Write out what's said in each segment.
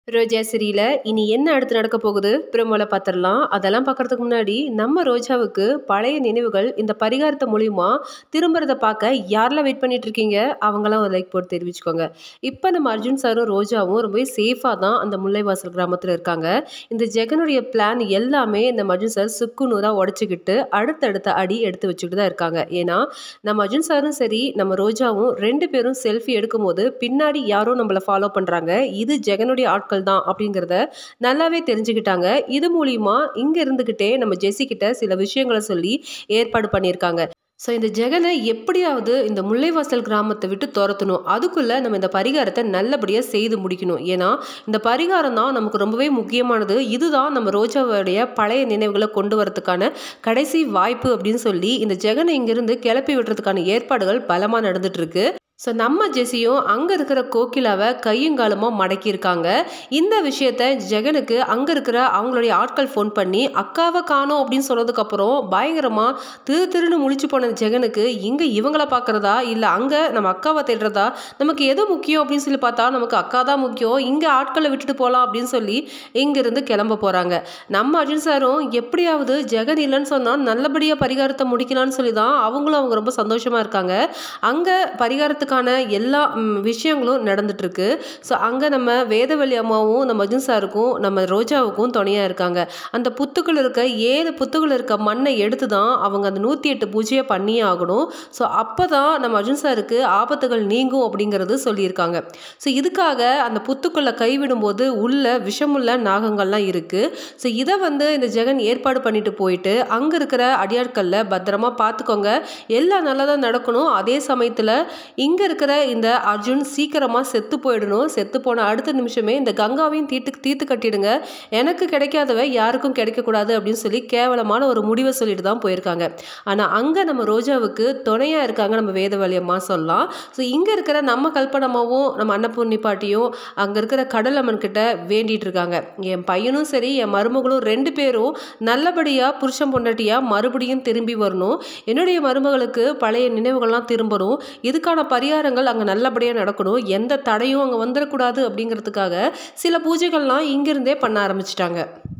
ரோஜா சீரியல இனி என்ன அடுத்து நடக்க போகுது பிரமோல பார்த்துடலாம் அதெல்லாம் பார்க்கறதுக்கு முன்னாடி நம்ம ரோஜாவுக்கு பழைய நினைவுகள் இந்த பரிகாரத்தை மூலியமா திரும்புறத பார்க்க யாரெல்லாம் வெயிட் பண்ணிட்டு இருக்கீங்க அவங்களாம் ஒரு லைக் போட்டு தெரிவிச்சுக்கோங்க இப்போ நம்ம அர்ஜுன் சாரும் ரோஜாவும் ரொம்பவே சேஃபாக தான் அந்த முல்லைவாசல் கிராமத்தில் இருக்காங்க இந்த ஜெகனுடைய பிளான் எல்லாமே இந்த அர்ஜுன் சார் சுக்கு நூறாக உடச்சிக்கிட்டு அடுத்தடுத்த அடி எடுத்து வச்சுக்கிட்டு தான் இருக்காங்க ஏன்னா நம்ம அர்ஜுன் சாரும் சரி நம்ம ரோஜாவும் ரெண்டு பேரும் செல்ஃபி எடுக்கும்போது பின்னாடி யாரோ நம்மளை ஃபாலோ பண்ணுறாங்க இது ஜெகனுடைய ஆட்கள் தான் அப்படிங்கிறத நல்லாவே தெரிஞ்சுக்கிட்டாங்க இது மூலியமா இங்கே இருந்துக்கிட்டே நம்ம ஜெஸி கிட்ட சில விஷயங்களை சொல்லி ஏற்பாடு பண்ணியிருக்காங்க ஸோ இந்த ஜெகனை எப்படியாவது இந்த முல்லைவாசல் கிராமத்தை விட்டு துரத்தணும் அதுக்குள்ளே நம்ம இந்த பரிகாரத்தை நல்லபடியாக செய்து முடிக்கணும் ஏன்னா இந்த பரிகாரம் தான் நமக்கு ரொம்பவே முக்கியமானது இதுதான் நம்ம ரோஜாவுடைய பழைய நினைவுகளை கொண்டு வரதுக்கான கடைசி வாய்ப்பு அப்படின்னு சொல்லி இந்த ஜெகனை இங்கிருந்து கிளப்பி விடுறதுக்கான ஏற்பாடுகள் பலமாக நடந்துட்டு இருக்கு ஸோ நம்ம ஜெஸியும் அங்கே இருக்கிற கோகிலாவை கையுங்காலமாக மடக்கியிருக்காங்க இந்த விஷயத்த ஜெகனுக்கு அங்கே இருக்கிற அவங்களுடைய ஆட்கள் ஃபோன் பண்ணி அக்காவை காணோம் அப்படின்னு சொன்னதுக்கப்புறம் பயங்கரமாக திரு திருன்னு முழிச்சு போன ஜெகனுக்கு இங்கே இவங்கள பார்க்குறதா இல்லை அங்கே நம்ம அக்காவை தேடுறதா நமக்கு எது முக்கியம் அப்படின்னு சொல்லி பார்த்தா நமக்கு அக்கா தான் முக்கியம் இங்கே ஆட்களை விட்டுட்டு போகலாம் அப்படின்னு சொல்லி இங்கேருந்து கிளம்ப போகிறாங்க நம்ம அர்ஜுன் சாரும் எப்படியாவது ஜெகன் இல்லைன்னு சொன்னால் நல்லபடியாக பரிகாரத்தை முடிக்கலாம்னு சொல்லி தான் அவங்களும் அவங்க ரொம்ப சந்தோஷமாக இருக்காங்க அங்கே பரிகாரத்துக்கு அதுக்கான எல்லா விஷயங்களும் நடந்துட்டுருக்கு ஸோ அங்கே நம்ம வேதவழி அம்மாவும் நம்ம அர்ஜுன் சாருக்கும் நம்ம ரோஜாவுக்கும் துணையாக இருக்காங்க அந்த புத்துக்கள் இருக்க ஏழு புத்துக்கள் இருக்க மண்ணை எடுத்து தான் அவங்க அந்த நூற்றி எட்டு பூஜையை பண்ணியே ஆகணும் ஸோ அப்போ தான் நம்ம அர்ஜுன் சாருக்கு ஆபத்துகள் நீங்கும் அப்படிங்கிறது சொல்லியிருக்காங்க ஸோ இதுக்காக அந்த புத்துக்களை கைவிடும்போது உள்ள விஷமுள்ள நாகங்கள்லாம் இருக்குது ஸோ இதை வந்து இந்த ஜெகன் ஏற்பாடு பண்ணிட்டு போயிட்டு அங்கே இருக்கிற அடியாட்களில் பத்திரமா பார்த்துக்கோங்க எல்லாம் நல்லா தான் நடக்கணும் அதே சமயத்தில் இங்கே இருக்கிற இந்த அர்ஜுன் சீக்கிரமாக செத்து போயிடணும் செத்து போன அடுத்த நிமிஷமே இந்த கங்காவையும் தீட்டு தீர்த்து கட்டிடுங்க எனக்கு கிடைக்காதவ யாருக்கும் கிடைக்கக்கூடாது அப்படின்னு சொல்லி கேவலமான ஒரு முடிவை சொல்லிட்டு தான் போயிருக்காங்க ஆனால் அங்கே நம்ம ரோஜாவுக்கு துணையாக இருக்காங்க நம்ம வேதவழி அம்மா சொல்லலாம் ஸோ இங்கே இருக்கிற நம்ம கல்பனமாவும் நம்ம அன்னபூர்ணி பாட்டியும் அங்கே இருக்கிற கடல் அம்மன் கிட்ட வேண்டிட்டு இருக்காங்க என் பையனும் சரி என் மருமகளும் ரெண்டு பேரும் நல்லபடியாக புருஷன் பொண்டாட்டியாக மறுபடியும் திரும்பி வரணும் என்னுடைய மருமகளுக்கு பழைய நினைவுகள்லாம் திரும்பணும் இதுக்கான பரிகாரங்கள் அங்கே நல்லபடியாக நடக்கணும் எந்த தடையும் அங்கே வந்துடக்கூடாது அப்படிங்கிறதுக்காக சில பூஜைகள்லாம் இங்கிருந்தே பண்ண ஆரம்பிச்சிட்டாங்க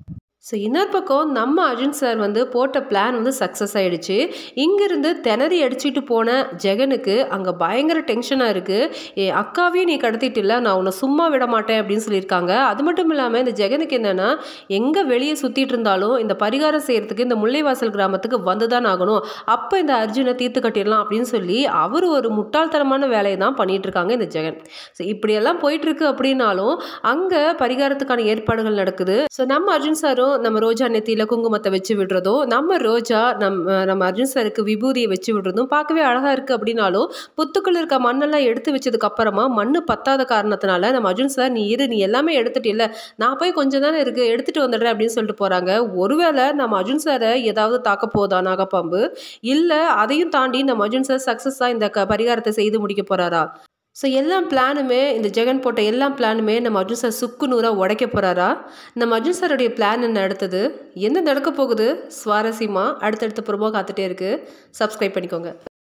ஸோ இன்னொரு பக்கம் நம்ம அர்ஜுன் சார் வந்து போட்ட பிளான் வந்து சக்ஸஸ் ஆகிடுச்சு இங்கேருந்து திணறி அடிச்சுட்டு போன ஜெகனுக்கு அங்கே பயங்கர டென்ஷனாக இருக்குது என் அக்காவையும் நீ கடத்திட்டில்ல நான் உன்னை சும்மா விட மாட்டேன் அப்படின்னு சொல்லியிருக்காங்க அது மட்டும் இல்லாமல் இந்த ஜெகனுக்கு என்னென்னா எங்கே வெளியே சுற்றிட்டு இருந்தாலும் இந்த பரிகாரம் செய்கிறதுக்கு இந்த முல்லைவாசல் கிராமத்துக்கு வந்து தான் ஆகணும் அப்போ இந்த அர்ஜுனை தீர்த்து கட்டிடலாம் அப்படின்னு சொல்லி அவர் ஒரு முட்டாள்தனமான வேலையை தான் பண்ணிகிட்டு இருக்காங்க இந்த ஜெகன் ஸோ இப்படியெல்லாம் போயிட்டுருக்கு அப்படின்னாலும் அங்கே பரிகாரத்துக்கான ஏற்பாடுகள் நடக்குது ஸோ நம்ம அர்ஜுன் சாரும் நம்ம ரோஜா நெத்தியில் குங்குமத்தை வச்சு விடுறதும் நம்ம ரோஜா நம்ம நம்ம அர்ஜுன் சாருக்கு விபூதியை வச்சு விடுறதும் பார்க்கவே அழகாக இருக்குது அப்படின்னாலும் புத்துக்குள்ள இருக்க மண்ணெல்லாம் எடுத்து வச்சதுக்கு அப்புறமா மண் பத்தாத காரணத்தினால நம்ம அர்ஜுன் சார் நீ இரு நீ எல்லாமே எடுத்துட்டு இல்லை நான் போய் கொஞ்சம் தானே இருக்குது எடுத்துகிட்டு வந்துடுறேன் அப்படின்னு சொல்லிட்டு போகிறாங்க ஒருவேளை நம்ம அர்ஜுன் சாரை ஏதாவது தாக்க போதா நாகப்பாம்பு இல்லை அதையும் தாண்டி நம்ம அர்ஜுன் சார் சக்ஸஸாக இந்த க பரிகாரத்தை செய்து முடிக்க போகிறாரா ஸோ எல்லா பிளானுமே இந்த ஜெகன் போட்ட எல்லா பிளானுமே நம்ம அர்ஜுன் சார் சுக்கு நூறாக உடைக்க போகிறாரா நம்ம அர்ஜுன் சாருடைய பிளான் என்ன அடுத்தது என்ன நடக்க போகுது சுவாரஸ்யமாக அடுத்தடுத்த ப்ரொமோ காத்துட்டே இருக்குது சப்ஸ்கிரைப் பண்ணிக்கோங்க